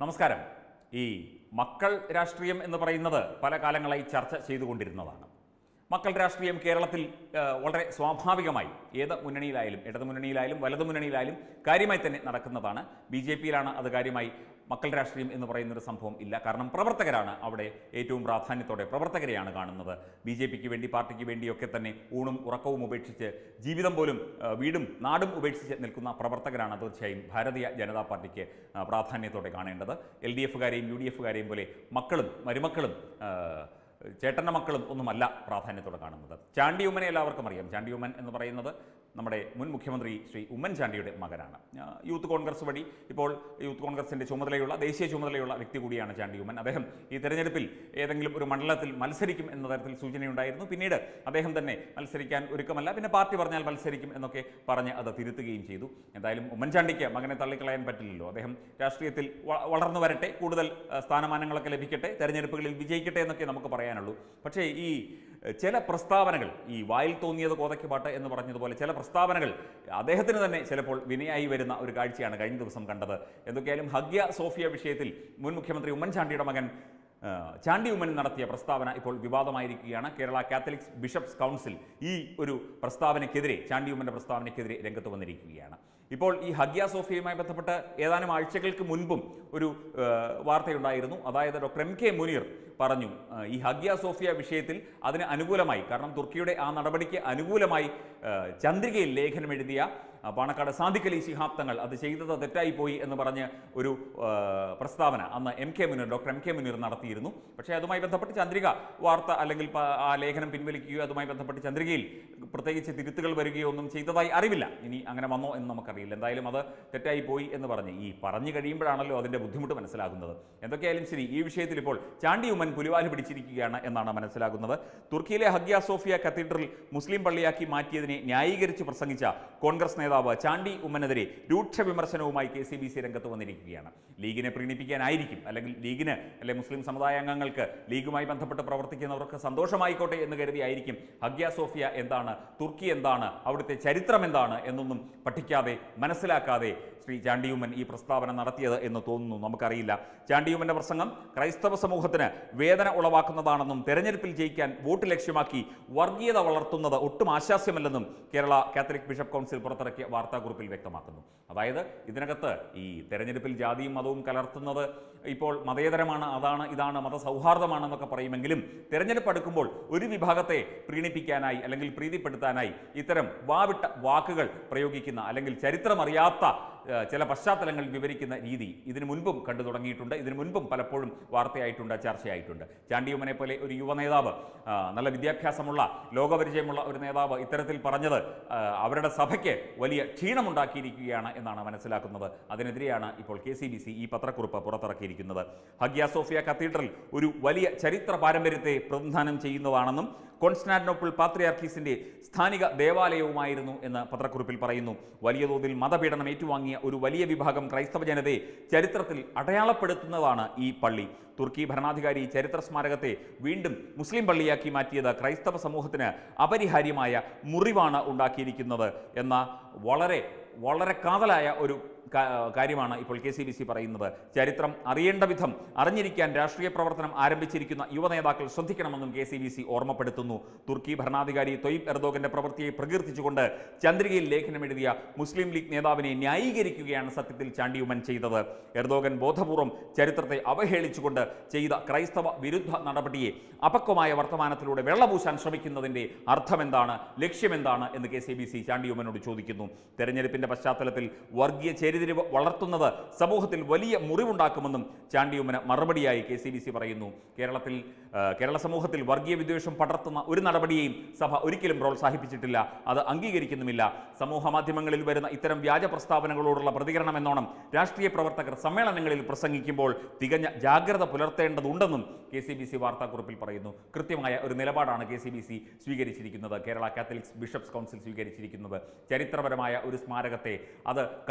നമസ്കാരം ഈ മക്കൾ രാഷ്ട്രീയം എന്ന് പറയുന്നത് പല കാലങ്ങളായി ചർച്ച ചെയ്തുകൊണ്ടിരുന്നതാണ് മക്കൾ രാഷ്ട്രീയം കേരളത്തിൽ ആ, വളരെ സ്വാഭാവികമായി ഏത് മുന്നണിയിലായാലും ഇടതു മുന്നണിയിലായാലും വലതു മുന്നണിയിലായാലും കാര്യമായി തന്നെ നടക്കുന്നതാണ് ബി ജെ പിയിലാണ് അത് കാര്യമായി മക്കൾ രാഷ്ട്രീയം എന്ന് പറയുന്നൊരു സംഭവം ഇല്ല കാരണം പ്രവർത്തകരാണ് അവിടെ ഏറ്റവും പ്രാധാന്യത്തോടെ പ്രവർത്തകരെയാണ് കാണുന്നത് ബി ജെ പിക്ക് വേണ്ടി പാർട്ടിക്ക് വേണ്ടിയൊക്കെ തന്നെ ഊണും ഉറക്കവും ഉപേക്ഷിച്ച് ജീവിതം പോലും ആ, വീടും നാടും ഉപേക്ഷിച്ച് നിൽക്കുന്ന പ്രവർത്തകരാണ് തീർച്ചയായും ഭാരതീയ ജനതാ പാർട്ടിക്ക് ആ, പ്രാധാന്യത്തോടെ കാണേണ്ടത് എൽ ഡി എഫുകാരെയും യു ഡി എഫുകാരെയും പോലെ മക്കളും മരുമക്കളും ആ, ചേട്ടൻ്റെ മക്കളും ഒന്നുമല്ല പ്രാധാന്യത്തോടെ കാണുന്നത് ചാണ്ടി ഉമ്മനെ എല്ലാവർക്കും അറിയാം ചാണ്ടി ഉമ്മൻ എന്ന് പറയുന്നത് നമ്മുടെ മുൻ മുഖ്യമന്ത്രി ശ്രീ ഉമ്മൻചാണ്ടിയുടെ മകനാണ് ആ, യൂത്ത് കോൺഗ്രസ് വഴി ഇപ്പോൾ യൂത്ത് കോൺഗ്രസിൻ്റെ ചുമതലയുള്ള ദേശീയ ചുമതലയുള്ള വ്യക്തി കൂടിയാണ് ചാണ്ടി ഉമ്മൻ അദ്ദേഹം ഈ തെരഞ്ഞെടുപ്പിൽ ഏതെങ്കിലും ഒരു മണ്ഡലത്തിൽ മത്സരിക്കും എന്ന തരത്തിൽ സൂചനയുണ്ടായിരുന്നു പിന്നീട് അദ്ദേഹം തന്നെ മത്സരിക്കാൻ ഒരുക്കമല്ല പിന്നെ പാർട്ടി പറഞ്ഞാൽ മത്സരിക്കും എന്നൊക്കെ പറഞ്ഞ് അത് തിരുത്തുകയും ചെയ്തു എന്തായാലും ഉമ്മൻചാണ്ടിക്ക് മകനെ തള്ളിക്കളയാൻ പറ്റില്ലല്ലോ അദ്ദേഹം രാഷ്ട്രീയത്തിൽ വ- വളർന്നു വരട്ടെ കൂടുതൽ ആ, സ്ഥാനമാനങ്ങളൊക്കെ ലഭിക്കട്ടെ തെരഞ്ഞെടുപ്പുകളിൽ വിജയിക്കട്ടെ എന്നൊക്കെ നമുക്ക് പറയാനുള്ളൂ പക്ഷേ ഈ എഹ്, ചില പ്രസ്താവനകൾ ഈ വായിൽ തോന്നിയത് കോതയ്ക്ക് പാട്ട് എന്ന് പറഞ്ഞതുപോലെ ചില പ്രസ്താവനകൾ അദ്ദേഹത്തിന് തന്നെ ചിലപ്പോൾ വിനയായി വരുന്ന ഒരു കാഴ്ചയാണ് കഴിഞ്ഞ ദിവസം കണ്ടത് എന്തൊക്കെയായാലും ഹഗ്യ സോഫിയ വിഷയത്തിൽ മുൻ മുഖ്യമന്ത്രി ഉമ്മൻചാണ്ടിയുടെ മകൻ ആ, ചാണ്ടി ഉമ്മൻ നടത്തിയ പ്രസ്താവന ഇപ്പോൾ വിവാദമായിരിക്കുകയാണ് കേരള കാത്തലിക്സ് ബിഷപ്സ് കൗൺസിൽ ഈ ഒരു പ്രസ്താവനയ്ക്കെതിരെ ചാണ്ടി ഉമ്മൻ്റെ പ്രസ്താവനയ്ക്കെതിരെ രംഗത്ത് വന്നിരിക്കുകയാണ് ഇപ്പോൾ ഈ ഹഗ്യ സോഫിയയുമായി ബന്ധപ്പെട്ട് ഏതാനും ആഴ്ചകൾക്ക് മുൻപും ഒരു ആ, വാർത്തയുണ്ടായിരുന്നു അതായത് ഡോക്ടർ എം കെ മുനീർ പറഞ്ഞു ആ, ഈ ഹഗ്യ സോഫിയ വിഷയത്തിൽ അതിന് അനുകൂലമായി കാരണം തുർക്കിയുടെ ആ നടപടിക്ക് അനുകൂലമായി ആ, ചന്ദ്രികയിൽ ലേഖനം എഴുതിയ ആ, പാണക്കാട് സാദിഖ് അലി ശിഹാബ് തങ്ങൾ അത് ചെയ്തത് തെറ്റായി പോയി എന്ന് പറഞ്ഞ് ഒരു ആ, പ്രസ്താവന അന്ന് M K Muneer doctor M K Muneer നടത്തിയിരുന്നു പക്ഷേ അതുമായി ബന്ധപ്പെട്ട് ചന്ദ്രിക വാർത്ത അല്ലെങ്കിൽ പ- ആ ലേഖനം പിൻവലിക്കുകയോ അതുമായി ബന്ധപ്പെട്ട് ചന്ദ്രികയിൽ പ്രത്യേകിച്ച് തിരുത്തുകൾ വരികയോ ഒന്നും ചെയ്തതായി അറിവില്ല ഇനി അങ്ങനെ വന്നോ എന്ന് നമുക്കറിയില്ല എന്തായാലും അത് തെറ്റായി പോയി എന്ന് പറഞ്ഞ് ഈ പറഞ്ഞു കഴിയുമ്പോഴാണല്ലോ അതിൻ്റെ ബുദ്ധിമുട്ട് മനസ്സിലാകുന്നത് എന്തൊക്കെയായാലും ശരി ഈ വിഷയത്തിൽ ഇപ്പോൾ ചാണ്ടി ഉമ്മൻ പുലിവാല് പിടിച്ചിരിക്കുകയാണ് എന്നാണ് മനസ്സിലാകുന്നത് തുർക്കിയിലെ ഹഗ്യ സോഫിയ കത്തീഡ്രൽ മുസ്ലിം പള്ളിയാക്കി മാറ്റിയതിനെ ന്യായീകരിച്ച് പ്രസംഗിച്ച കോൺഗ്രസ് നേതാവ് ചാണ്ടി ഉമ്മനെതിരെ രൂക്ഷ വിമർശനവുമായി കെ സി ബി സി രംഗത്ത് വന്നിരിക്കുകയാണ് ലീഗിനെ പ്രീണിപ്പിക്കാനായിരിക്കും അല്ലെങ്കിൽ ലീഗിന് അല്ലെങ്കിൽ മുസ്ലിം സമുദായ അംഗങ്ങൾക്ക് ലീഗുമായി ബന്ധപ്പെട്ട് പ്രവർത്തിക്കുന്നവർക്ക് സന്തോഷമായിക്കോട്ടെ എന്ന് കരുതിയായിരിക്കും ഹഗ്യ സോഫിയ എന്താണ് തുർക്കി എന്താണ് അവിടുത്തെ ചരിത്രം എന്താണ് എന്നൊന്നും പഠിക്കാതെ മനസ്സിലാക്കാതെ ശ്രീ ചാണ്ടിയുമ്മൻ ഈ പ്രസ്താവന നടത്തിയത് എന്ന് തോന്നുന്നു നമുക്കറിയില്ല ചാണ്ടിയുമ്മന്റെ പ്രസംഗം ക്രൈസ്തവ സമൂഹത്തിന് വേദന ഉളവാക്കുന്നതാണെന്നും തെരഞ്ഞെടുപ്പിൽ ജയിക്കാൻ വോട്ട് ലക്ഷ്യമാക്കി വർഗീയത വളർത്തുന്നത് ഒട്ടും ആശാസ്യമല്ലെന്നും കേരള കാത്തലിക് ബിഷപ്പ് കൗൺസിൽ പുറത്തിറക്കിയ വാർത്താക്കുറിപ്പിൽ വ്യക്തമാക്കുന്നു അതായത് ഇതിനകത്ത് ഈ തെരഞ്ഞെടുപ്പിൽ ജാതിയും മതവും കലർത്തുന്നത് ഇപ്പോൾ മതേതരമാണ് അതാണ് ഇതാണ് മതസൗഹാർദ്ദമാണെന്നൊക്കെ പറയുമെങ്കിലും തെരഞ്ഞെടുപ്പ് അടുക്കുമ്പോൾ ഒരു വിഭാഗത്തെ പ്രീണിപ്പിക്കാനായി അല്ലെങ്കിൽ പ്രീതിപ്പെടുത്താനായി ഇത്തരം വാവിട്ട വാക്കുകൾ പ്രയോഗിക്കുന്ന അല്ലെങ്കിൽ ചരിത്രമറിയാത്ത ഏഹ്, ചില പശ്ചാത്തലങ്ങൾ വിവരിക്കുന്ന രീതി ഇതിനു മുൻപും കണ്ടു തുടങ്ങിയിട്ടുണ്ട് ഇതിനു മുൻപും പലപ്പോഴും വാർത്തയായിട്ടുണ്ട് ചർച്ചയായിട്ടുണ്ട് ചാണ്ടിയുമ്മനെ പോലെ ഒരു യുവ നേതാവ് ആ, നല്ല വിദ്യാഭ്യാസമുള്ള ലോകപരിചയമുള്ള ഒരു നേതാവ് ഇത്തരത്തിൽ പറഞ്ഞത് ആ, അവരുടെ സഭയ്ക്ക് വലിയ ക്ഷീണമുണ്ടാക്കിയിരിക്കുകയാണ് എന്നാണ് മനസ്സിലാക്കുന്നത് അതിനെതിരെയാണ് ഇപ്പോൾ കെ സി ബി സി ഈ പത്രക്കുറിപ്പ് പുറത്തിറക്കിയിരിക്കുന്നത് ഹഗ്യ സോഫിയ കത്തീഡ്രൽ ഒരു വലിയ ചരിത്ര പാരമ്പര്യത്തെ പ്രതിനിധാനം ചെയ്യുന്നതാണെന്നും കോൺസ്റ്റാന്റിനോപ്പിൾ പാത്രിയാർക്കീസിന്റെ സ്ഥാനിക ദേവാലയവുമായിരുന്നു എന്ന് പത്രക്കുറിപ്പിൽ പറയുന്നു വലിയ തോതിൽ മതപീഡനം ഏറ്റുവാങ്ങിയ ഒരു വലിയ വിഭാഗം ക്രൈസ്തവ ജനതയെ ചരിത്രത്തിൽ അടയാളപ്പെടുത്തുന്നതാണ് ഈ പള്ളി തുർക്കി ഭരണാധികാരി ചരിത്ര സ്മാരകത്തെ വീണ്ടും മുസ്ലിം പള്ളിയാക്കി മാറ്റിയത് ക്രൈസ്തവ സമൂഹത്തിന് അപരിഹാര്യമായ മുറിവാണ് ഉണ്ടാക്കിയിരിക്കുന്നത് എന്ന വളരെ വളരെ കാതലായ ഒരു കാ- കാര്യമാണ് ഇപ്പോൾ കെ സി ബി സി പറയുന്നത് ചരിത്രം അറിയേണ്ട വിധം അറിഞ്ഞിരിക്കാൻ രാഷ്ട്രീയ പ്രവർത്തനം ആരംഭിച്ചിരിക്കുന്ന യുവ നേതാക്കൾ ശ്രദ്ധിക്കണമെന്നും കെ സി ബി സി ഓർമ്മപ്പെടുത്തുന്നു തുർക്കി ഭരണാധികാരി തൊയ്ബ് എർദോഗന്റെ പ്രവൃത്തിയെ പ്രകീർത്തിച്ചുകൊണ്ട് ചന്ദ്രികയിൽ ലേഖനം എഴുതിയ മുസ്ലിം ലീഗ് നേതാവിനെ ന്യായീകരിക്കുകയാണ് സത്യത്തിൽ ചാണ്ടിയുമ്മൻ ചെയ്തത് എർദോഗൻ ബോധപൂർവം ചരിത്രത്തെ അവഹേളിച്ചുകൊണ്ട് ചെയ്ത ക്രൈസ്തവ വിരുദ്ധ നടപടിയെ അപക്വമായ വർത്തമാനത്തിലൂടെ വെള്ളപൂശാൻ ശ്രമിക്കുന്നതിന്റെ അർത്ഥമെന്താണ് ലക്ഷ്യമെന്താണ് എന്ന് കെ സി ബി സി ചാണ്ടിയുമ്മനോട് ചോദിക്കുന്നു തെരഞ്ഞെടുപ്പിന്റെ പശ്ചാത്തലത്തിൽ വർഗീയ ചേരിതിരിവ് വളർത്തുന്നത് സമൂഹത്തിൽ വലിയ മുറിവുണ്ടാക്കുമെന്നും ചാണ്ടിയുമ്മന് മറുപടിയായി കെ സി ബി സി പറയുന്നു കേരളത്തിൽ ആ, കേരള സമൂഹത്തിൽ വർഗീയ വിദ്വേഷം പടർത്തുന്ന ഒരു നടപടിയെയും സഭ ഒരിക്കലും പ്രോത്സാഹിപ്പിച്ചിട്ടില്ല അത് അംഗീകരിക്കുന്നുമില്ല സമൂഹ മാധ്യമങ്ങളിൽ വരുന്ന ഇത്തരം വ്യാജ പ്രസ്താവനകളോടുള്ള പ്രതികരണം എന്നോണം രാഷ്ട്രീയ പ്രവർത്തകർ സമ്മേളനങ്ങളിൽ പ്രസംഗിക്കുമ്പോൾ തികഞ്ഞ ജാഗ്രത പുലർത്തേണ്ടതുണ്ടെന്നും കെ സി ബി സി വാർത്താക്കുറിപ്പിൽ പറയുന്നു കൃത്യമായ ഒരു നിലപാടാണ് കെ സി ബി സി സ്വീകരിച്ചിരിക്കുന്നത് കേരള കാത്തലിക്സ് ബിഷപ്സ് കൗൺസിൽ സ്വീകരിച്ചിരിക്കുന്നത് ചരിത്രപരമായ ഒരു സ്മാരകത്തെ അത് കടന്നുകയറ്റാൻ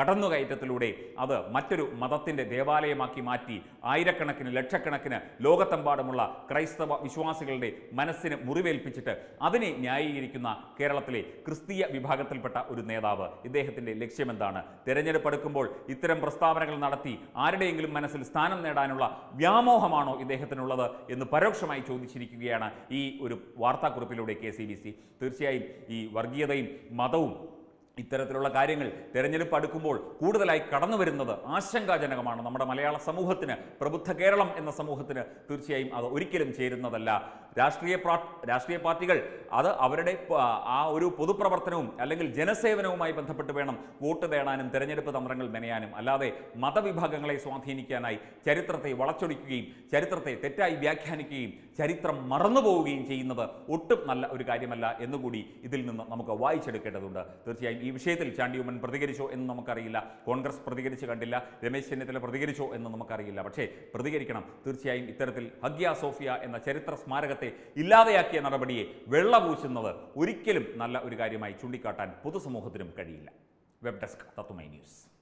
കടന്നുകയറ്റത്തിലൂടെ അത് മറ്റൊരു മതത്തിൻ്റെ ദേവാലയമാക്കി മാറ്റി ആയിരക്കണക്കിന് ലക്ഷക്കണക്കിന് ലോകത്തെമ്പാടുമുള്ള ക്രൈസ്തവ വിശ്വാസികളുടെ മനസ്സിന് മുറിവേൽപ്പിച്ചിട്ട് അതിനെ ന്യായീകരിക്കുന്ന കേരളത്തിലെ ക്രിസ്തീയ വിഭാഗത്തിൽപ്പെട്ട ഒരു നേതാവ് ഇദ്ദേഹത്തിൻ്റെ ലക്ഷ്യമെന്താണ് തെരഞ്ഞെടുപ്പ് അടുക്കുമ്പോൾ ഇത്തരം പ്രസ്താവനകൾ നടത്തി ആരുടെയെങ്കിലും മനസ്സിൽ സ്ഥാനം നേടാനുള്ള വ്യാമോഹമാണോ ഇദ്ദേഹത്തിനുള്ളത് എന്ന് പരോക്ഷമായി ചോദിച്ചിരിക്കുകയാണ് ഈ ഒരു വാർത്താക്കുറിപ്പിലൂടെ കെ സി ബി സി തീർച്ചയായും ഈ വർഗീയതയും മതവും ഇത്തരത്തിലുള്ള കാര്യങ്ങൾ തെരഞ്ഞെടുപ്പ് അടുക്കുമ്പോൾ കൂടുതലായി കടന്നു വരുന്നത് ആശങ്കാജനകമാണ് നമ്മുടെ മലയാള സമൂഹത്തിന് പ്രബുദ്ധ കേരളം എന്ന സമൂഹത്തിന് തീർച്ചയായും അത് ഒരിക്കലും ചേരുന്നതല്ല രാഷ്ട്രീയ പ്രാ രാഷ്ട്രീയ പാർട്ടികൾ അത് അവരുടെ പ- ആ ഒരു പൊതുപ്രവർത്തനവും അല്ലെങ്കിൽ ജനസേവനവുമായി ബന്ധപ്പെട്ട് വേണം വോട്ട് നേടാനും തെരഞ്ഞെടുപ്പ് തന്ത്രങ്ങൾ മെനയാനും അല്ലാതെ മതവിഭാഗങ്ങളെ സ്വാധീനിക്കാനായി ചരിത്രത്തെ വളച്ചൊടിക്കുകയും ചരിത്രത്തെ തെറ്റായി വ്യാഖ്യാനിക്കുകയും ചരിത്രം മറന്നുപോവുകയും ചെയ്യുന്നത് ഒട്ടും നല്ല ഒരു കാര്യമല്ല എന്നുകൂടി ഇതിൽ നിന്ന് നമുക്ക് വായിച്ചെടുക്കേണ്ടതുണ്ട് തീർച്ചയായും ഈ വിഷയത്തിൽ ചാണ്ടിയുമ്മൻ പ്രതികരിച്ചോ എന്ന് നമുക്കറിയില്ല കോൺഗ്രസ് പ്രതികരിച്ച് കണ്ടില്ല രമേശ് ചെന്നിത്തല പ്രതികരിച്ചോ എന്ന് നമുക്കറിയില്ല പക്ഷേ പ്രതികരിക്കണം തീർച്ചയായും ഇത്തരത്തിൽ ഹഗ്യ സോഫിയ എന്ന ചരിത്ര സ്മാരകത്തെ ഇല്ലാതെയാക്കിയ നടപടിയെ വെള്ളപൂശുന്നത് ഒരിക്കലും നല്ല ഒരു കാര്യമായി ചൂണ്ടിക്കാട്ടാൻ പൊതുസമൂഹത്തിനും കഴിയില്ല വെബ് ഡെസ്ക് തത്തുമൈ ന്യൂസ്